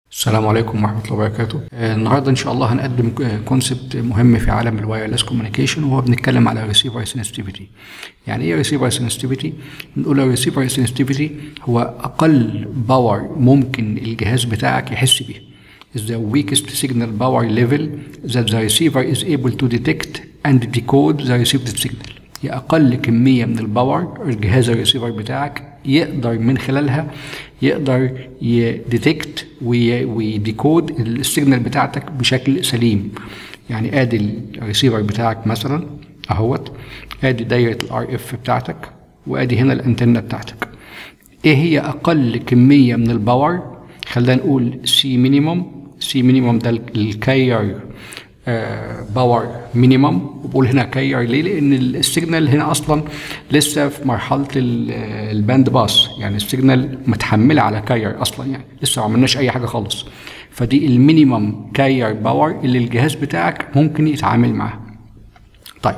السلام عليكم ورحمة الله وبركاته آه، النهاردة إن شاء الله هنقدم كونسبت مهم في عالم الوايرلس كوميونيكيشن وهو بنتكلم على ريسيفر سنسيتيفيتي يعني إيه ريسيفر سنسيتيفيتي؟ بنقول ريسيفر سنسيتيفيتي هو أقل باور ممكن الجهاز بتاعك يحس بيه is the weakest signal power level that the receiver is able to detect and decode the received signal هي أقل كمية من الباور الجهاز الريسيفر بتاعك يقدر من خلالها يقدر يديتكت ويديكود السيجنال بتاعتك بشكل سليم يعني ادي الريسيفر بتاعك مثلا اهوت ادي دايره الار اف بتاعتك وادي هنا الانتنه بتاعتك ايه هي اقل كميه من الباور خلينا نقول سي مينيموم سي مينيموم ده الكاير باور مينيمم وبقول هنا كاير ليه؟ لان السيجنال هنا اصلا لسه في مرحله الباند باس يعني السيجنال متحمله على كاير اصلا يعني لسه ما عملناش اي حاجه خالص فدي المينيمم كاير باور اللي الجهاز بتاعك ممكن يتعامل معاه طيب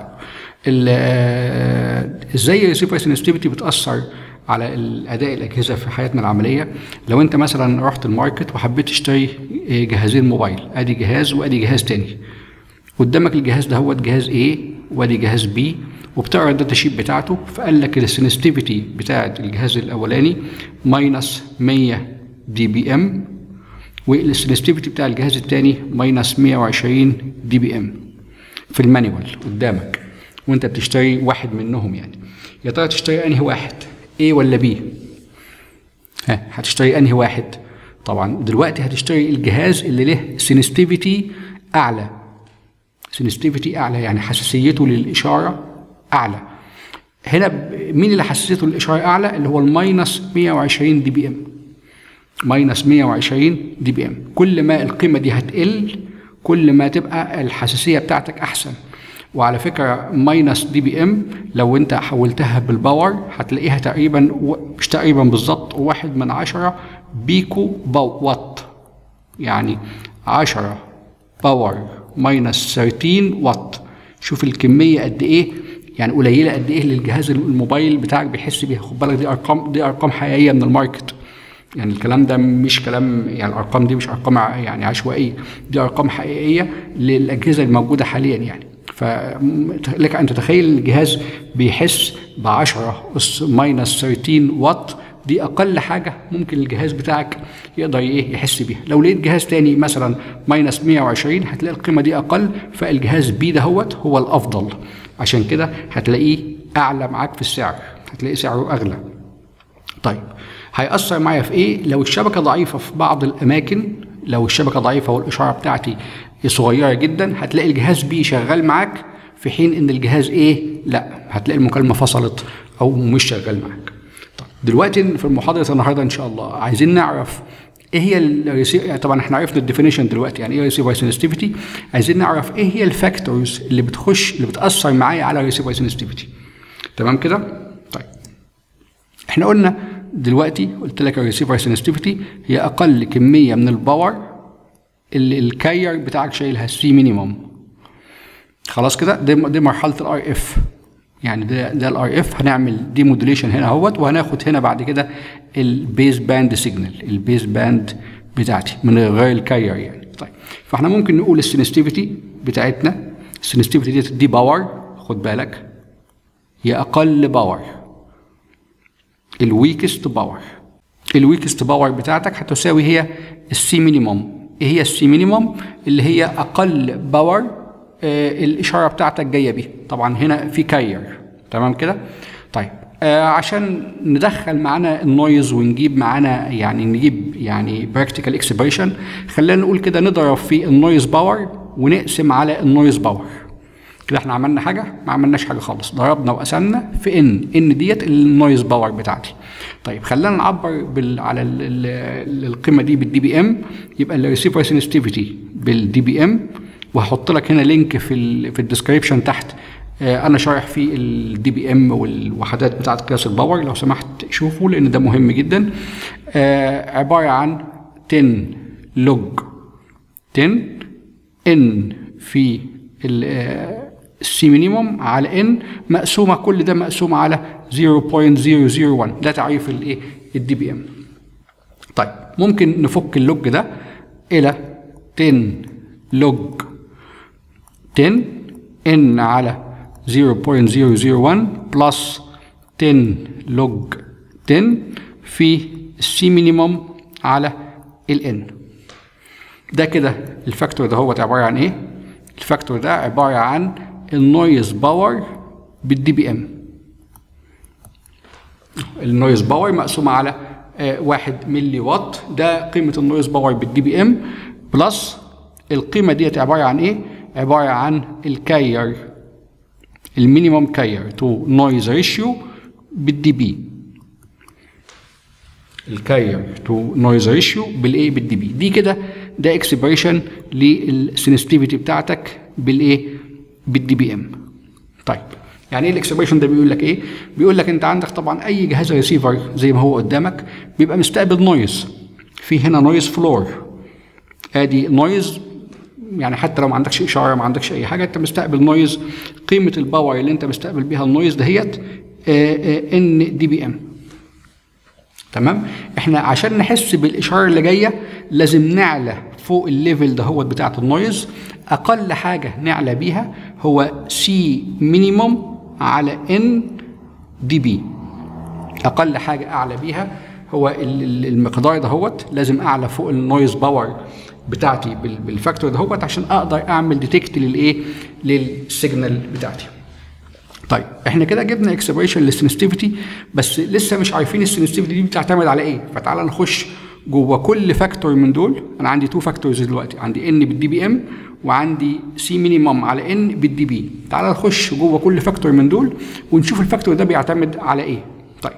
ازاي الريسيفر سنسيتيفيتي بتاثر على الاداء الاجهزه في حياتنا العمليه لو انت مثلا رحت الماركت وحبيت تشتري جهازين موبايل ادي جهاز وادي جهاز تاني قدامك الجهاز ده هو جهاز A وادي جهاز B وبتقرا الداتا شيت بتاعته فقال لك السنسيتيفيتي بتاعت الجهاز الاولاني ماينس 100 دي بي ام والسنسيتيفيتي بتاع الجهاز الثاني ماينس 120 دي بي ام في المانيوال قدامك وانت بتشتري واحد منهم يعني يا ترى تشتري انهي واحد A ولا B ها هتشتري انهي واحد طبعا دلوقتي هتشتري الجهاز اللي له سنسيتيفيتي اعلى سنسيتيفيتي اعلى يعني حساسيته للاشاره اعلى هنا مين اللي حساسيته للاشاره اعلى اللي هو الماينس 120 دي بي ام ماينس 120 دي بي ام كل ما القيمه دي هتقل كل ما تبقى الحساسيه بتاعتك احسن وعلى فكره ماينس دي بي ام لو انت حولتها بالباور هتلاقيها تقريبا مش تقريبا بالظبط واحد من عشرة بيكو باو وات يعني عشرة باور ماينس 13 وات شوف الكميه قد ايه يعني قليله قد ايه للجهاز الموبايل بتاعك بيحس بيها خد بالك دي ارقام دي ارقام حقيقيه من الماركت يعني الكلام ده مش كلام يعني الارقام دي مش ارقام يعني عشوائيه دي ارقام حقيقيه للاجهزه الموجوده حاليا يعني فلك ان تتخيل الجهاز بيحس ب 10 اس ماينس 13 وات دي اقل حاجه ممكن الجهاز بتاعك يقدر ايه يحس بيها لو لقيت جهاز تاني مثلا ماينس 120 هتلاقي القيمه دي اقل فالجهاز بي دهوت هو الافضل عشان كده هتلاقيه اعلى معاك في السعر هتلاقي سعره اغلى طيب هيأثر معايا في ايه لو الشبكه ضعيفه في بعض الاماكن لو الشبكه ضعيفه والاشاره بتاعتي صغيره جدا هتلاقي الجهاز بي شغال معاك في حين ان الجهاز ايه لا هتلاقي المكالمه فصلت او مش شغال معاك طب دلوقتي في المحاضره النهارده ان شاء الله عايزين نعرف ايه هي الريسيفر طبعا احنا عرفنا الديفينيشن دلوقتي يعني ايه ريسيفر سنسيتيفيتي عايزين نعرف ايه هي الفاكتورز اللي بتخش اللي بتاثر معايا على الريسيفر سنسيتيفيتي تمام كده طيب احنا قلنا دلوقتي قلت لك الريسيفر سنسيتيفيتي هي اقل كميه من الباور اللي الكاير بتاعك شايلها السي مينيموم خلاص كده دي, دي مرحله الار اف يعني ده ده الار اف هنعمل دي موديليشن هنا اهوت وهناخد هنا بعد كده البيز باند سيجنال البيز باند بتاعتي من غير الكاير يعني طيب فاحنا ممكن نقول السنسيتيفيتي بتاعتنا السنسيتيفيتي دي دي باور خد بالك هي اقل باور الويكست باور الويكست باور بتاعتك هتساوي هي السي مينيموم ايه هي السي مينيموم اللي هي اقل باور آه الاشاره بتاعتك جايه بيه طبعا هنا في كاير تمام كده طيب آه عشان ندخل معانا النويز ونجيب معانا يعني نجيب يعني براكتيكال اكسبريشن خلينا نقول كده نضرب في النويز باور ونقسم على النويز باور كده احنا عملنا حاجه ما عملناش حاجه خالص ضربنا وقسمنا في ان ان ديت النويز باور بتاعتي طيب خلينا نعبر بال على ال ال القيمه دي بالدي بي ام يبقى الريسيفر سنسيتيفيتي بالدي بي ام وهحط لك هنا لينك في ال في الديسكريبشن تحت اه انا شارح فيه الدي بي ام والوحدات بتاعه قياس الباور لو سمحت شوفوا لان ده مهم جدا اه عباره عن 10 لوج 10 ان في السي مينيموم على ان مقسومه كل ده مقسوم على 0.001 ده تعريف الايه الدي بي ام طيب ممكن نفك اللوج ده الى 10 لوج 10 ان على 0.001 بلس 10 لوج 10 في السي مينيموم على الان ده كده الفاكتور ده هو عباره عن ايه الفاكتور ده عباره عن النويز باور بالدي بي ام النويز باور مقسومه على آه، واحد ملي وات ده قيمه النويز باور بالدي بي ام بلس القيمه ديت عباره عن ايه عباره عن الكاير المينيموم كاير تو نويز ريشيو بالدي بي الكاير تو نويز ريشيو بالايه بالدي بي دي كده ده اكسبريشن للسنسيتيفيتي بتاعتك بالايه بالدي بي ام طيب يعني ايه الاكسبريشن ده بيقول لك ايه بيقول لك انت عندك طبعا اي جهاز ريسيفر زي ما هو قدامك بيبقى مستقبل نويز في هنا نويز فلور ادي نويز يعني حتى لو ما عندكش اشاره ما عندكش اي حاجه انت مستقبل نويز قيمه الباور اللي انت مستقبل بيها النويز دهيت ان دي بي ام تمام احنا عشان نحس بالاشاره اللي جايه لازم نعلى فوق الليفل دهوت بتاعه النويز اقل حاجه نعلى بيها هو سي مينيموم على ان دي بي اقل حاجه اعلى بيها هو ال- ال- المقدار دهوت لازم اعلى فوق النويز باور بتاعتي بال- بالفاكتور دهوت عشان اقدر اعمل ديتكت للايه للسيجنال بتاعتي طيب احنا كده جبنا اكسبريشن للسنسيتيفيتي بس لسه مش عارفين السنسيتيفيتي دي بتعتمد على ايه فتعالى نخش جوه كل فاكتور من دول انا عندي تو فاكتورز دلوقتي عندي ان بالدي بي ام وعندي سي مينيمم على ان بالدي بي تعالى نخش جوه كل فاكتور من دول ونشوف الفاكتور ده بيعتمد على ايه طيب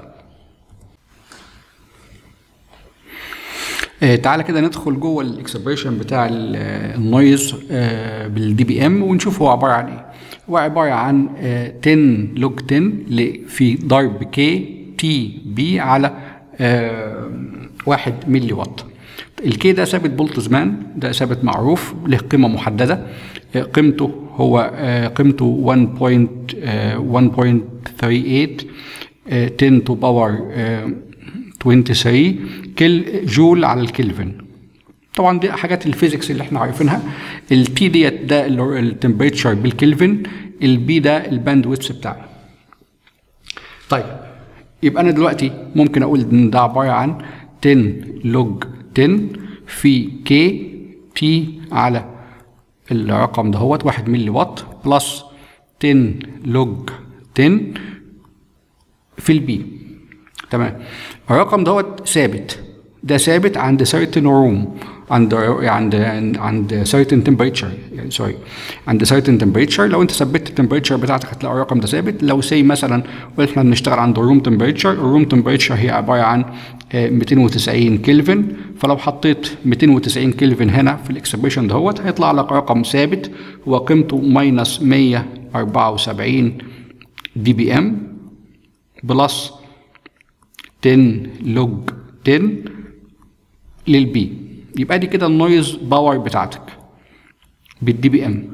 آه، تعالى كده ندخل جوه الاكسبريشن بتاع ال- آه، النويز آه، بالدي بي ام ونشوف هو عباره عن ايه هو عباره عن آه، 10 لوج 10 ل- في ضرب كي تي بي على آه، واحد ملي وات الكي ده ثابت بولتزمان ده ثابت معروف له قيمه محدده آه، قيمته هو آه، قيمته 1. آه، 1.38 آه، 10 to power آه، 23 كل جول على الكلفن طبعا دي حاجات الفيزيكس اللي احنا عارفينها التي ديت ده التمبريتشر بالكلفن البي ده الباندويث بتاعي طيب يبقى انا دلوقتي ممكن اقول ان ده عباره عن 10 لوج 10 في كي تي على الرقم دهوت 1 ملي وات بلس 10 لوج 10 في البي تمام الرقم دوت ثابت ده ثابت عند certain room عند عند عند certain temperature يعني سوري عند certain temperature لو انت ثبت التمبريتشر بتاعتك هتلاقي الرقم ده ثابت لو سي مثلا واحنا بنشتغل عند الروم تمبريتشر الروم تمبريتشر هي عباره عن آه، 290 كلفن فلو حطيت 290 كلفن هنا في الاكسبريشن دهوت هيطلع لك رقم ثابت هو قيمته ماينس 174 دي بي ام بلس 10 لوج 10 للبي يبقى دي كده النويز باور بتاعتك بالدي بي ام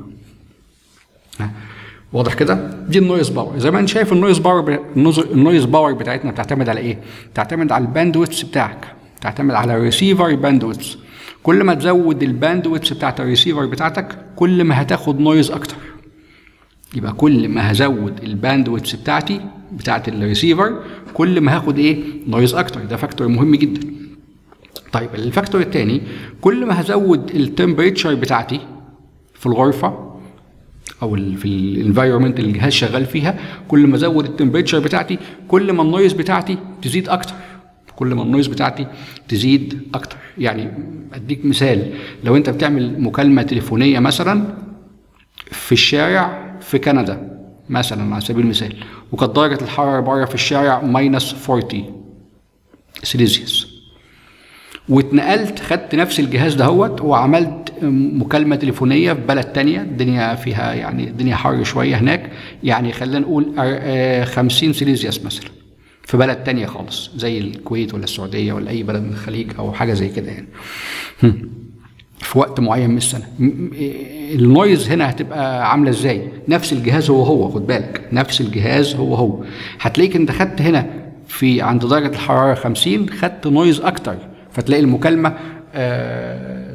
واضح كده دي النويز باور زي ما انت شايف النويز باور النويز باور بتاعتنا بتعتمد على ايه بتعتمد على الباندويث بتاعك بتعتمد على الريسيفر باندويث كل ما تزود الباندويث بتاعت الريسيفر بتاعتك كل ما هتاخد نويز اكتر يبقى كل ما هزود الباندويث بتاعتي بتاعت الريسيفر كل ما هاخد ايه نويز اكتر ده فاكتور مهم جدا طيب الفاكتور الثاني كل ما هزود التمبريتشر بتاعتي في الغرفه او ال في الانفايرمنت اللي الجهاز شغال فيها كل ما ازود التمبريتشر بتاعتي كل ما النويز بتاعتي تزيد اكتر كل ما النويز بتاعتي تزيد اكتر يعني اديك مثال لو انت بتعمل مكالمه تليفونيه مثلا في الشارع في كندا مثلا على سبيل المثال وكانت درجة الحرارة بره في الشارع ماينس 40 سيليزيوس واتنقلت خدت نفس الجهاز دهوت وعملت مكالمة تليفونية في بلد تانية الدنيا فيها يعني الدنيا حر شوية هناك يعني خلينا نقول آه، 50 سيليزيوس مثلا في بلد تانية خالص زي الكويت ولا السعودية ولا أي بلد من الخليج أو حاجة زي كده يعني هم. في وقت معين من السنه م- م- النويز هنا هتبقى عامله ازاي نفس الجهاز هو هو خد بالك نفس الجهاز هو هو هتلاقيك انت خدت هنا في عند درجه الحراره 50 خدت نويز اكتر فتلاقي المكالمه آه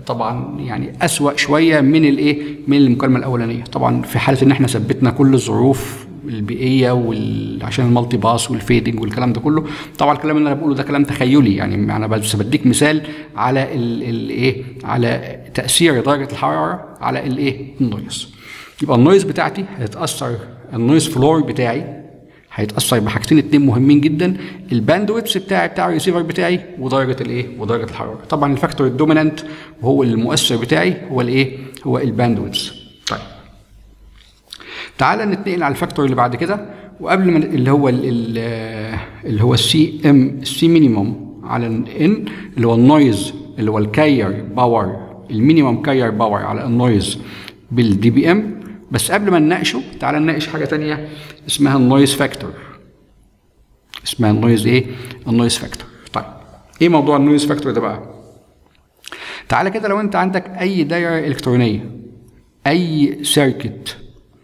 طبعا يعني اسوا شويه من الايه من المكالمه الاولانيه طبعا في حاله ان احنا ثبتنا كل الظروف البيئيه وال... عشان المالتي باس والفيدنج والكلام ده كله طبعا الكلام اللي انا بقوله ده كلام تخيلي يعني انا بس بديك مثال على الايه على تاثير درجه الحراره على الايه النويز يبقى النويز بتاعتي هتتاثر النويز فلور بتاعي هيتاثر بحاجتين اتنين مهمين جدا الباندويتس بتاعي بتاع الريسيفر بتاعي ودرجه الايه ودرجه الحراره طبعا الفاكتور الدومينانت وهو المؤثر بتاعي هو الايه هو الباندويتس طيب تعالى نتنقل على الفاكتور اللي بعد كده وقبل ما اللي هو ال ال اللي هو السي ام السي مينيموم على ان اللي هو النويز اللي هو الكاير باور المينيموم كاير باور على النويز بالدي بي ام بس قبل ما نناقشه تعالى نناقش حاجه تانية اسمها النويز فاكتور اسمها النويز ايه النويز فاكتور طيب ايه موضوع النويز فاكتور ده بقى تعالى كده لو انت عندك اي دايره الكترونيه اي سيركت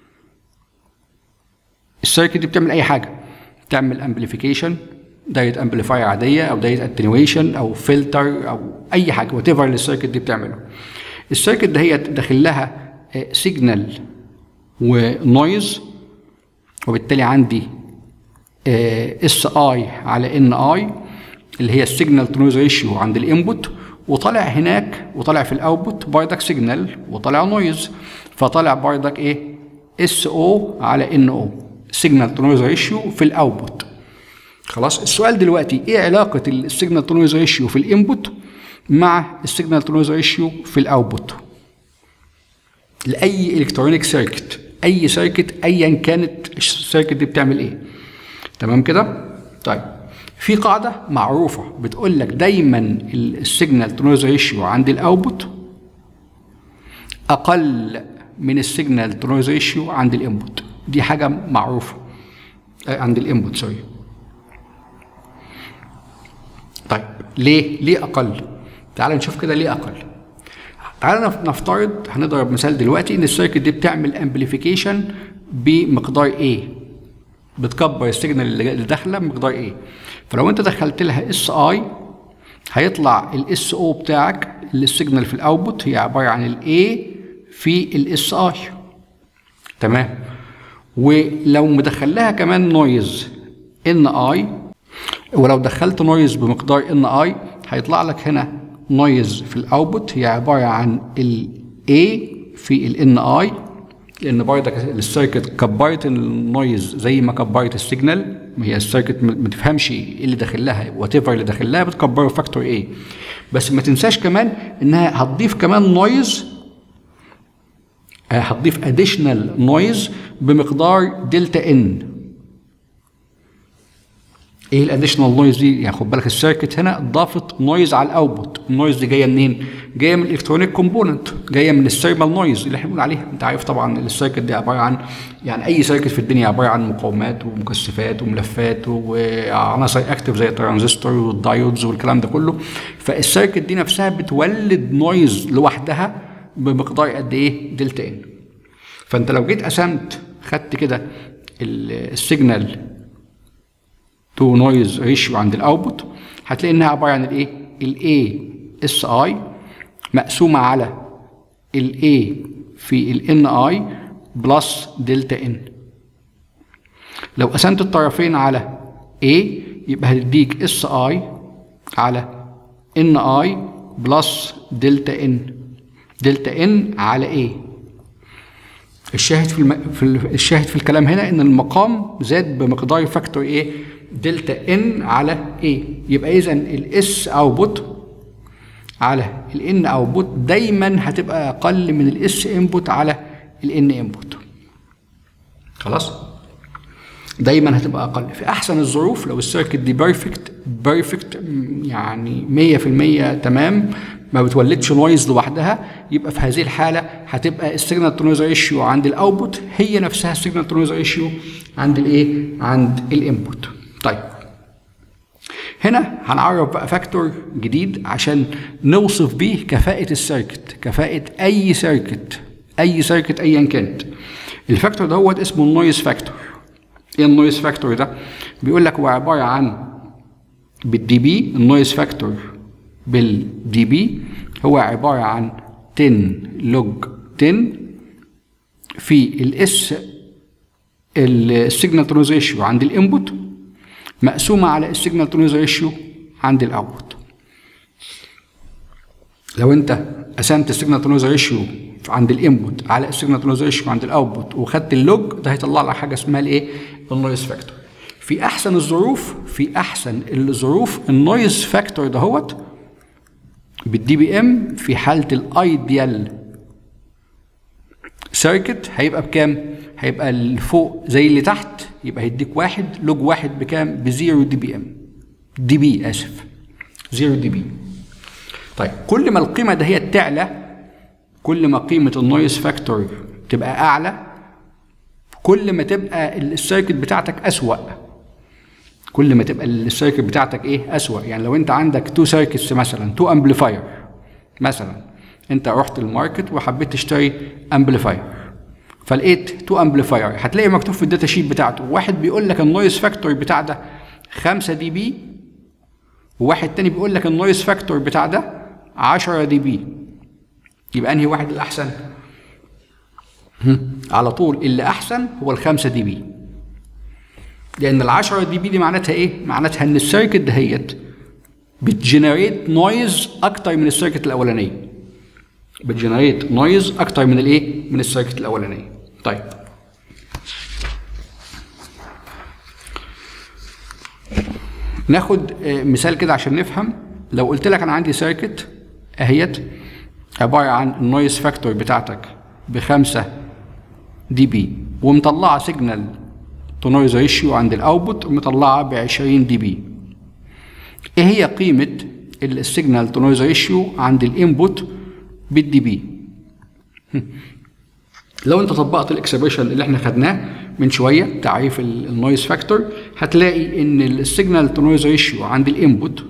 السيركت دي بتعمل اي حاجه تعمل امبليفيكيشن دايره امبليفاير عاديه او دايره اتنيويشن او فلتر او اي حاجه وات ايفر اللي السيركت دي بتعمله السيركت ده هي داخل لها سيجنال ونويز وبالتالي عندي اس اي على ان اي اللي هي السيجنال تو نويز ريشيو عند الانبوت وطالع هناك وطالع في الاوتبوت بردك سيجنال وطالع نويز فطالع بردك ايه اس او على ان او سيجنال تو نويز ريشيو في الاوتبوت خلاص السؤال دلوقتي ايه علاقه السيجنال تو نويز ريشيو في الانبوت مع السيجنال تو نويز ريشيو في الاوتبوت لاي الكترونيك سيركت اي سيركت ايا كانت السيركت دي بتعمل ايه تمام كده طيب في قاعده معروفه بتقول لك دايما السيجنال تو نويز ريشيو عند الاوتبوت اقل من السيجنال تو نويز ريشيو عند الانبوت دي حاجه معروفه عند الانبوت سوري طيب ليه ليه اقل تعال نشوف كده ليه اقل تعال نفترض هنضرب مثال دلوقتي ان السيركت دي بتعمل امبليفيكيشن بمقدار A بتكبر السيجنال اللي داخله بمقدار A فلو انت دخلت لها اس اي هيطلع الاس او بتاعك اللي السيجنال في الاوتبوت هي عباره عن الاي في الاس اي تمام ولو مدخل لها كمان نويز ان اي ولو دخلت نويز بمقدار ان اي هيطلع لك هنا نويز في الاوتبوت هي عباره عن ال A في ال NI لان برضك السيركت كبرت النويز زي ما كبرت السيجنال ما هي السيركت ما تفهمش ايه اللي داخل لها وات ايفر اللي داخل لها بتكبره فاكتور A بس ما تنساش كمان انها هتضيف كمان نويز هتضيف اديشنال نويز بمقدار دلتا ان ايه الاديشنال نويز دي يعني خد بالك السيركت هنا ضافت نويز على الاوتبوت النويز دي جايه منين جايه من الالكترونيك كومبوننت جايه من السيرمال نويز اللي احنا بنقول عليها انت عارف طبعا السيركت دي عباره عن يعني اي سيركت في الدنيا عباره عن مقاومات ومكثفات وملفات وعناصر اكتف زي الترانزستور والدايودز والكلام ده كله فالسيركت دي نفسها بتولد نويز لوحدها بمقدار قد ايه دلتا ان فانت لو جيت قسمت خدت كده السيجنال تو نويز ريشيو عند الاوتبوت هتلاقي انها عباره عن الايه الاي اس اي مقسومه على الاي في الان اي بلس دلتا ان لو قسمت الطرفين على A يبقى هتديك اس اي على ان اي بلس دلتا ان دلتا ان على A الشاهد في, الم... في ال... الشاهد في الكلام هنا ان المقام زاد بمقدار فاكتور ايه دلتا ان على ايه يبقى اذا الاس اوتبوت على الان اوتبوت دايما هتبقى اقل من الاس انبوت على الان انبوت خلاص دايما هتبقى اقل في احسن الظروف لو السيركت دي بيرفكت بيرفكت يعني 100% تمام ما بتولدش نويز لوحدها يبقى في هذه الحاله هتبقى السيجنال تو نويز ريشيو عند الاوتبوت هي نفسها السيجنال تو نويز ريشيو عند الايه عند الانبوت طيب هنا هنعرف بقى فاكتور جديد عشان نوصف بيه كفاءة السيركت كفاءة أي سيركت أي سيركت أيا كانت الفاكتور دوت اسمه النويز فاكتور ايه النويز فاكتور ده بيقول لك هو عبارة عن بالدي بي النويز فاكتور بالدي بي هو عباره عن 10 لوج 10 في الاس السيجنال تو نويز ريشيو عند الانبوت مقسومه على السيجنال تو نويز ريشيو عند الاوتبوت لو انت قسمت السيجنال تو نويز ريشيو عند الانبوت على السيجنال تو نويز ريشيو عند الاوتبوت وخدت اللوج ده هيطلع لك حاجه اسمها الايه النويز فاكتور في احسن الظروف في احسن الظروف النويز فاكتور دهوت بالدي بي ام في حاله الايديال سيركت هيبقى بكام؟ هيبقى اللي فوق زي اللي تحت يبقى هيديك واحد لوج واحد بكام؟ بزيرو دي بي ام دي بي اسف زيرو دي بي طيب كل ما القيمه ده هي تعلى كل ما قيمه النويز فاكتور تبقى اعلى كل ما تبقى السيركت بتاعتك اسوأ كل ما تبقى السيركت بتاعتك ايه اسوأ يعني لو انت عندك تو سيركتس مثلا تو امبليفاير مثلا انت رحت الماركت وحبيت تشتري امبليفاير فلقيت تو امبليفاير هتلاقي مكتوب في الداتا شيت بتاعته واحد بيقول لك النويز فاكتور بتاع ده 5 دي بي وواحد تاني بيقول لك النويز فاكتور بتاع ده 10 دي بي يبقى انهي واحد الاحسن على طول اللي احسن هو الخمسة دي بي لان العشرة دي بي دي معناتها ايه معناتها ان السيركت دهيت بتجنريت نويز اكتر من السيركت الاولانيه بتجنريت نويز اكتر من الايه من السيركت الاولانيه طيب ناخد مثال كده عشان نفهم لو قلت لك انا عندي سيركت اهيت عباره عن النويز فاكتور بتاعتك بخمسة دي بي ومطلعه سيجنال تو نويز ريشيو عند الاوتبوت ومطلعه ب 20 دي بي ايه هي قيمه السيجنال تو نويز ريشيو عند الانبوت بالدي بي لو انت طبقت الاكسبريشن اللي احنا خدناه من شويه تعريف النويز فاكتور هتلاقي ان السيجنال تو نويز ريشيو عند الانبوت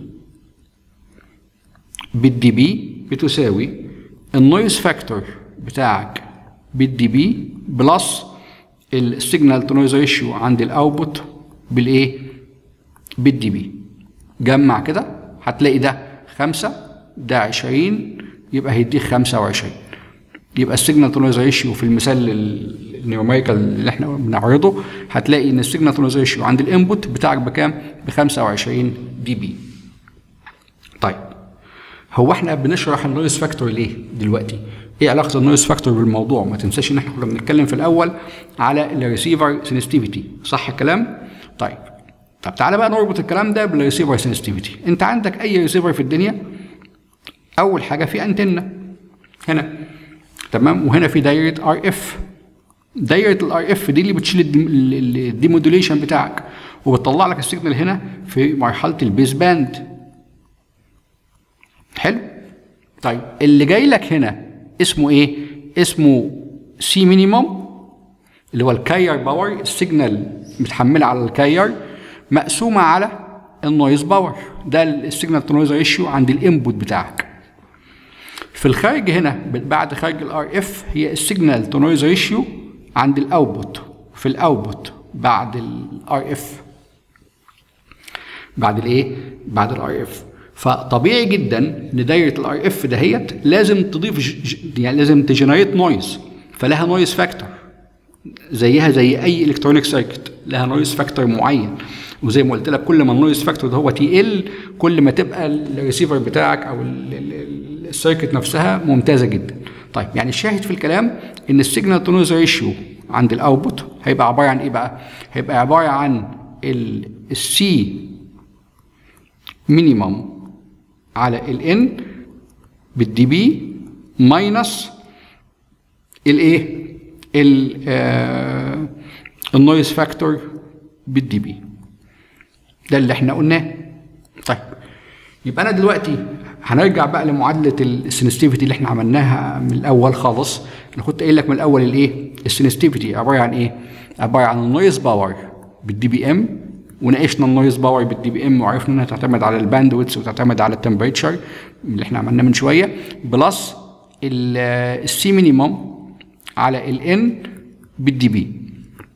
بالدي بي بتساوي النويز فاكتور بتاعك بالدي بي بلس السيجنال تو نويز ريشيو عند الاوتبوت بالايه بالدي بي جمع كده هتلاقي ده خمسة ده عشرين يبقى هيديك خمسة وعشرين يبقى السيجنال تو نويز ريشيو في المثال النيوميريكال اللي احنا بنعرضه هتلاقي ان السيجنال تو نويز ريشيو عند الانبوت بتاعك بكام؟ ب 25 دي بي. طيب هو احنا بنشرح النويز فاكتور ليه دلوقتي؟ ايه علاقه النويز فاكتور بالموضوع؟ ما تنساش ان احنا كنا بنتكلم في الاول على الريسيفر سنسيتيفيتي صح الكلام؟ طيب طب تعالى بقى نربط الكلام ده بالريسيفر سنسيتيفيتي انت عندك اي ريسيفر في الدنيا اول حاجه في انتنه هنا تمام وهنا في دايره ار اف دايره الار اف دي اللي بتشيل الديمودوليشن بتاعك وبتطلع لك السيجنال هنا في مرحله البيس باند حلو طيب اللي جاي لك هنا اسمه ايه اسمه سي مينيموم اللي هو الكاير باور السيجنال متحمله على الكاير مقسومه على النويز باور ده السيجنال تو نويز ريشيو عند الانبوت بتاعك في الخارج هنا بعد خارج الار اف هي السيجنال تو نويز ريشيو عند الاوتبوت في الاوتبوت بعد الار اف بعد الايه بعد الار اف فطبيعي جدا ان دايره الار اف دهيت لازم تضيف ج... يعني لازم تجنريت نويز فلها نويز فاكتور زيها زي اي الكترونيك سيركت لها نويز فاكتور معين وزي ما قلت لك كل ما النويز فاكتور ده هو تقل كل ما تبقى الريسيفر بتاعك او السيركت نفسها ممتازه جدا طيب يعني الشاهد في الكلام ان السيجنال تو نويز ريشيو عند الاوتبوت هيبقى عباره عن ايه بقى هيبقى عباره عن السي مينيمم على الان بالدي بي ماينس الايه النويز فاكتور بالدي بي ده اللي احنا قلناه طيب يبقى انا دلوقتي هنرجع بقى لمعادله السنسيتيفيتي اللي احنا عملناها من الاول خالص انا كنت قايل لك من الاول الايه السنسيتيفيتي عباره عن ايه عباره عن النويز باور بالدي بي ام وناقشنا النويز باور بالدي بي ام وعرفنا انها تعتمد على الباندويتس وتعتمد على التمبريتشر اللي احنا عملناه من شويه بلس السي مينيمم على الان بالدي بي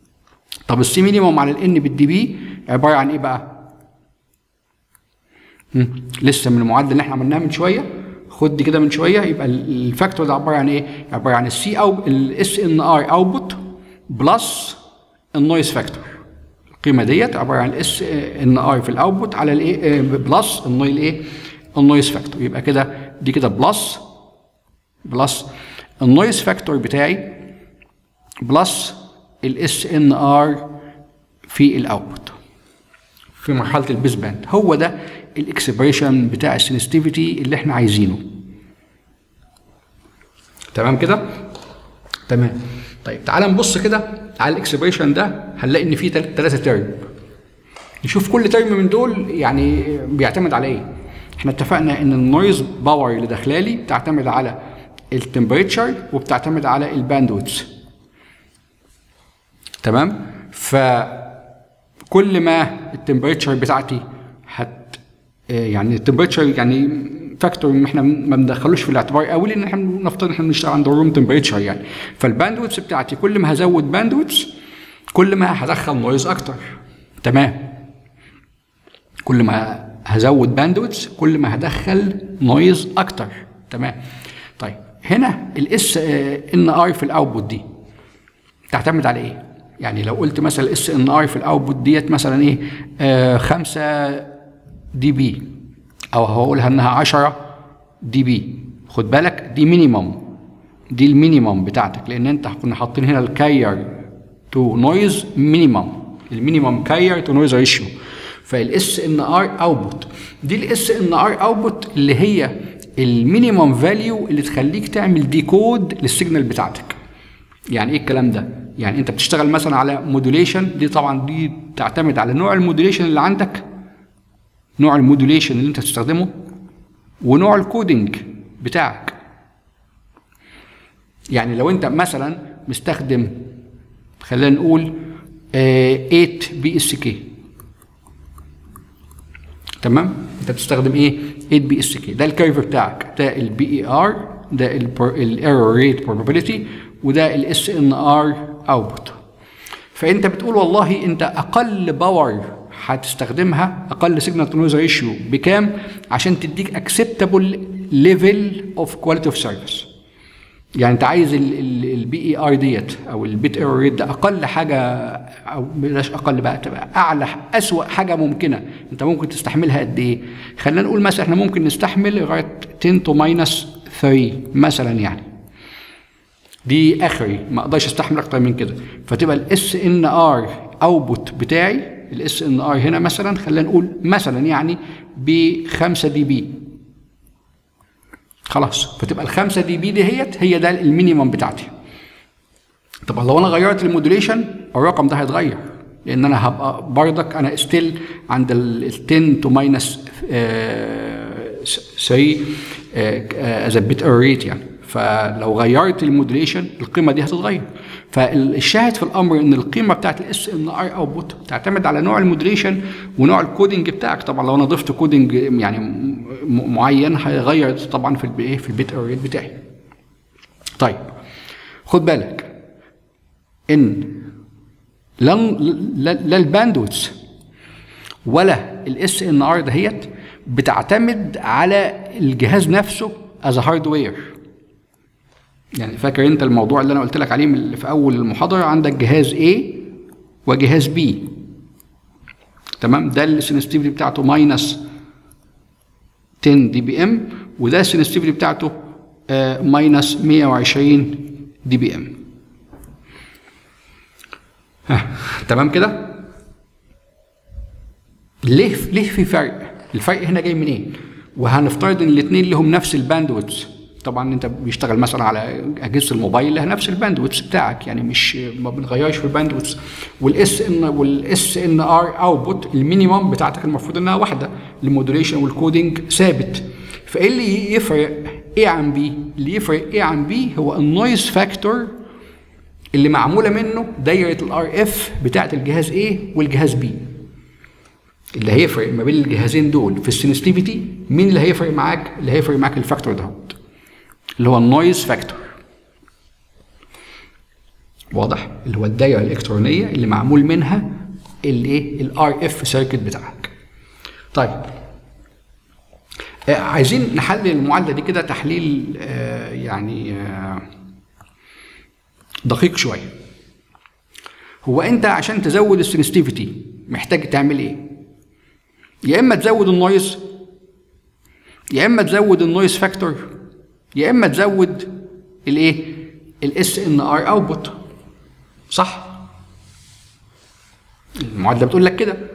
طب السي مينيمم على الان بالدي بي عباره عن ايه بقى مم. لسه من المعادله اللي احنا عملناها من شويه خد دي كده من شويه يبقى ال- الفاكتور ده عباره عن ايه؟ عباره عن السي او الاس ان ار اوتبوت بلس النويز فاكتور القيمه ديت عباره عن الاس ان ار في الاوتبوت على الايه بلس النوي الايه النويز فاكتور يبقى كده دي كده بلس بلس النويز فاكتور بتاعي بلس الاس ان ار في الاوتبوت في مرحله البيس باند هو ده الاكسبريشن بتاع السنسيتيفيتي اللي احنا عايزينه تمام كده تمام طيب تعال نبص كده على الاكسبريشن ده هنلاقي ان فيه ثلاثه ترم نشوف كل ترم من دول يعني بيعتمد على ايه احنا اتفقنا ان النويز باور اللي داخلالي بتعتمد على التمبريتشر وبتعتمد على الباندويتس تمام فكل ما التمبريتشر بتاعتي هت آه، يعني التمبريتشر يعني فاكتور ان احنا ما بندخلوش في الاعتبار قوي لان احنا نفترض ان احنا بنشتغل عند الروم تمبريتشر يعني فالباندويتس بتاعتي كل ما هزود باندويتس كل ما هدخل نويز اكتر تمام كل ما هزود باندويتس كل ما هدخل نويز اكتر تمام طيب هنا الاس ان ار في الاوتبوت دي تعتمد على ايه؟ يعني لو قلت مثلا الاس ان ار في الاوتبوت ديت مثلا ايه؟ آه 5 دي بي او هقولها انها 10 دي بي خد بالك دي مينيمم دي المينيمم بتاعتك لان انت كنا حاطين هنا الكاير تو نويز مينيمم المينيمم كاير تو نويز ريشيو فالاس ان ار اوتبوت دي الاس ان ار اوتبوت اللي هي المينيمم فاليو اللي تخليك تعمل ديكود للسيجنال بتاعتك يعني ايه الكلام ده يعني انت بتشتغل مثلا على مودوليشن دي طبعا دي تعتمد على نوع المودوليشن اللي عندك نوع المودوليشن اللي انت بتستخدمه ونوع الكودينج بتاعك يعني لو انت مثلا مستخدم خلينا نقول آه، 8 بي اس كي تمام انت بتستخدم ايه 8 بي اس كي ده الكيرف بتاعك ده البي اي ار ده الايرور ريت بروبابيلتي وده الاس ان ار اوتبوت فانت بتقول والله انت اقل باور هتستخدمها اقل سيجنال تو نويز ريشيو بكام عشان تديك اكسبتابل ليفل اوف كواليتي اوف سيرفيس يعني انت عايز البي اي ار ديت او البيت ايرور ريت ده اقل حاجه او بلاش اقل بقى تبقى اعلى اسوأ حاجه ممكنه انت ممكن تستحملها قد ايه خلينا نقول مثلا احنا ممكن نستحمل لغايه 10 تو ماينس 3 مثلا يعني دي اخري ما اقدرش استحمل اكتر من كده فتبقى الاس ان ار اوتبوت بتاعي الاس ان ار هنا مثلا خلينا نقول مثلا يعني ب 5 دي بي خلاص فتبقى ال 5 دي بي دهيت هي ده المينيمم بتاعتي طب لو انا غيرت المودوليشن الرقم ده هيتغير لان انا هبقى بردك انا ستيل عند ال 10 تو ماينس 3 از بيت ريت يعني فلو غيرت المودوليشن القيمه دي هتتغير فالشاهد في الامر ان القيمه بتاعت الاس ان ار اوتبوت تعتمد على نوع المودوليشن ونوع الكودنج بتاعك طبعا لو انا ضفت كودنج يعني م- معين هيغير طبعا في البي في البيت ريت بتاعي طيب خد بالك ان لا لا لا الباندويتس ولا الاس ان ار دهيت بتعتمد على الجهاز نفسه از هاردوير يعني فاكر انت الموضوع اللي انا قلت لك عليه من في اول المحاضره عندك جهاز A وجهاز B تمام ده السنسيتيفيتي بتاعته ماينس 10 دي بي ام وده السنسيتيفيتي بتاعته ماينس 120 دي بي ام تمام كده ليه ليه في فرق الفرق هنا جاي منين إيه؟ وهنفترض ان الاثنين لهم نفس الباندويتس طبعا انت بيشتغل مثلا على اجهزه الموبايل لها نفس الباندويتس بتاعك يعني مش ما بنغيرش في الباندويتس والاس ان والاس ان ار اوتبوت المينيمم بتاعتك المفروض انها واحده المودوليشن والكودينج ثابت فايه اللي يفرق ايه عن بي اللي يفرق ايه عن بي هو النويز فاكتور اللي معموله منه دايره الار اف بتاعت الجهاز A والجهاز B اللي هيفرق ما بين الجهازين دول في السنسيتيفيتي مين اللي هيفرق معاك اللي هيفرق معاك الفاكتور ده اللي هو النويز فاكتور واضح اللي هو الدايره الالكترونيه اللي معمول منها الايه الار اف سيركت بتاعك طيب آه، عايزين نحلل المعادله دي كده تحليل آه، يعني آه، دقيق شويه هو انت عشان تزود السنسيتيفيتي محتاج تعمل ايه يا اما تزود النويز يا اما تزود النويز فاكتور يا اما تزود الايه الاس ان ار اوتبوت صح المعادله بتقول لك كده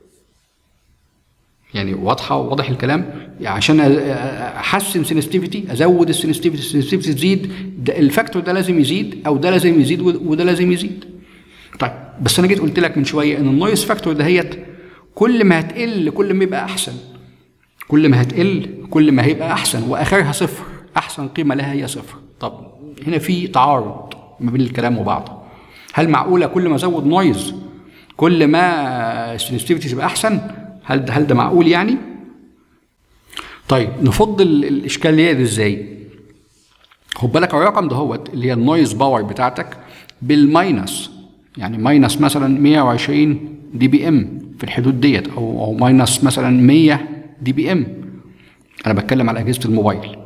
يعني واضحه وواضح الكلام يعني عشان احسن سنسيتيفيتي ازود السنسيتيفيتي السنسيتيفيتي تزيد ده الفاكتور ده لازم يزيد او ده لازم يزيد وده لازم يزيد طيب بس انا جيت قلت لك من شويه ان النويز فاكتور دهيت كل ما هتقل كل ما يبقى احسن كل ما هتقل كل ما هيبقى احسن واخرها صفر احسن قيمه لها هي صفر طب هنا في تعارض ما بين الكلام وبعضه هل معقوله كل ما ازود نويز كل ما السنسيتيفيتي تبقى احسن هل ده هل ده معقول يعني طيب نفضل الاشكاليه دي ازاي خد بالك الرقم ده هو اللي هي النويز باور بتاعتك بالماينس يعني ماينس مثلا 120 دي بي ام في الحدود ديت او او ماينس مثلا 100 دي بي ام انا بتكلم على اجهزه الموبايل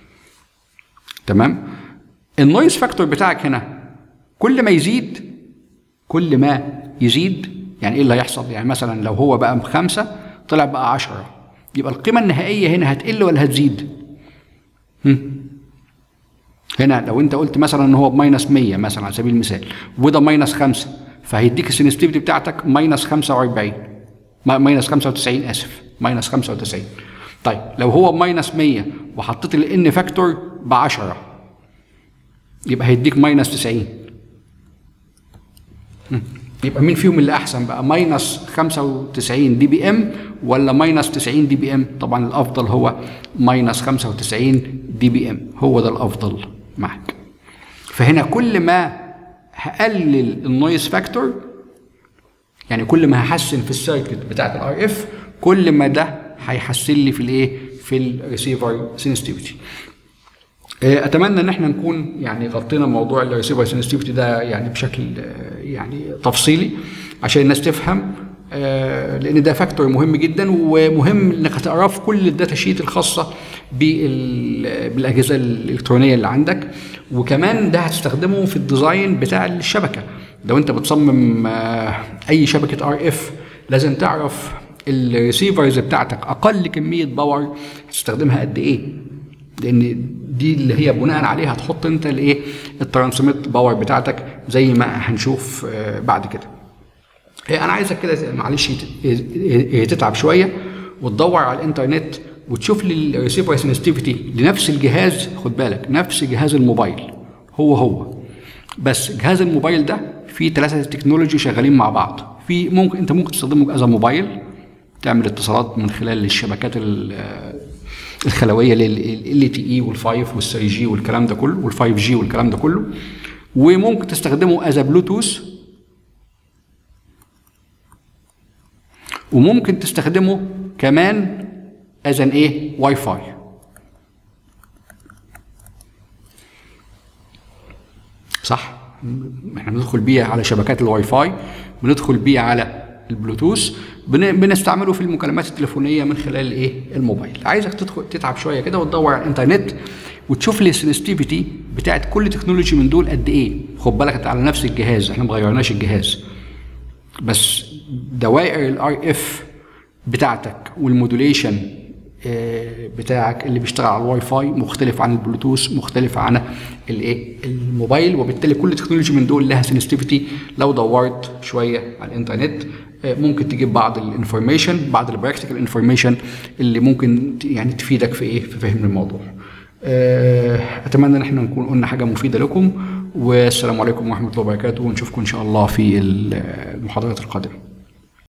تمام النويز فاكتور بتاعك هنا كل ما يزيد كل ما يزيد يعني ايه اللي هيحصل يعني مثلا لو هو بقى بخمسة طلع بقى عشرة يبقى القيمة النهائية هنا هتقل ولا هتزيد هم؟ هنا لو انت قلت مثلا ان هو بماينس 100 مثلا على سبيل المثال وده ماينس 5 فهيديك السنسيتيفيتي بتاعتك ماينس 45 ماينس 95 اسف ماينس 95 طيب لو هو بماينس 100 وحطيت الان فاكتور ب 10 يبقى هيديك ماينس 90 يبقى مين فيهم اللي احسن بقى ماينس 95 دي بي ام ولا ماينس 90 دي بي ام طبعا الافضل هو ماينس 95 دي بي ام هو ده الافضل معك فهنا كل ما هقلل النويز فاكتور يعني كل ما هحسن في السيركت بتاعت الار اف كل ما ده هيحسن لي في الايه في الريسيفر سنسيتيفيتي اتمنى ان احنا نكون يعني غطينا موضوع الريسيفر سنسيتيفيتي ده يعني بشكل يعني تفصيلي عشان الناس تفهم لان ده فاكتور مهم جدا ومهم انك هتقراه في كل الداتا شيت الخاصه بالاجهزه الالكترونيه اللي عندك وكمان ده هتستخدمه في الديزاين بتاع الشبكه لو انت بتصمم اي شبكه ار اف لازم تعرف الريسيفرز بتاعتك اقل كميه باور هتستخدمها قد ايه لان دي اللي هي بناء عليها هتحط انت الايه الترانسميت باور بتاعتك زي ما هنشوف بعد كده انا عايزك كده معلش تتعب شويه وتدور على الانترنت وتشوف لي الريسيفر سنسيتيفيتي لنفس الجهاز خد بالك نفس جهاز الموبايل هو هو بس جهاز الموبايل ده فيه ثلاثه تكنولوجي شغالين مع بعض في ممكن انت ممكن تستخدمه كذا موبايل تعمل اتصالات من خلال الشبكات الخلويه لل تي اي وال5 وال3 جي والكلام ده كله وال5 جي والكلام ده كله وممكن تستخدمه از بلوتوث وممكن تستخدمه كمان از ان ايه واي فاي صح احنا بندخل بيه على شبكات الواي فاي بندخل بيه على البلوتوث بنستعمله في المكالمات التليفونيه من خلال الايه الموبايل عايزك تدخل تتعب شويه كده وتدور على الانترنت وتشوف لي السنسيتيفيتي بتاعت كل تكنولوجي من دول قد ايه خد بالك على نفس الجهاز احنا ما غيرناش الجهاز بس دوائر الار اف بتاعتك والمودوليشن بتاعك اللي بيشتغل على الواي فاي مختلف عن البلوتوث مختلف عن الايه الموبايل وبالتالي كل تكنولوجي من دول لها سنسيتيفيتي لو دورت شويه على الانترنت ممكن تجيب بعض الانفورميشن بعض البراكتيكال انفورميشن اللي ممكن يعني تفيدك في ايه في فهم الموضوع اتمنى ان احنا نكون قلنا حاجه مفيده لكم والسلام عليكم ورحمه الله وبركاته ونشوفكم ان شاء الله في المحاضرات القادمه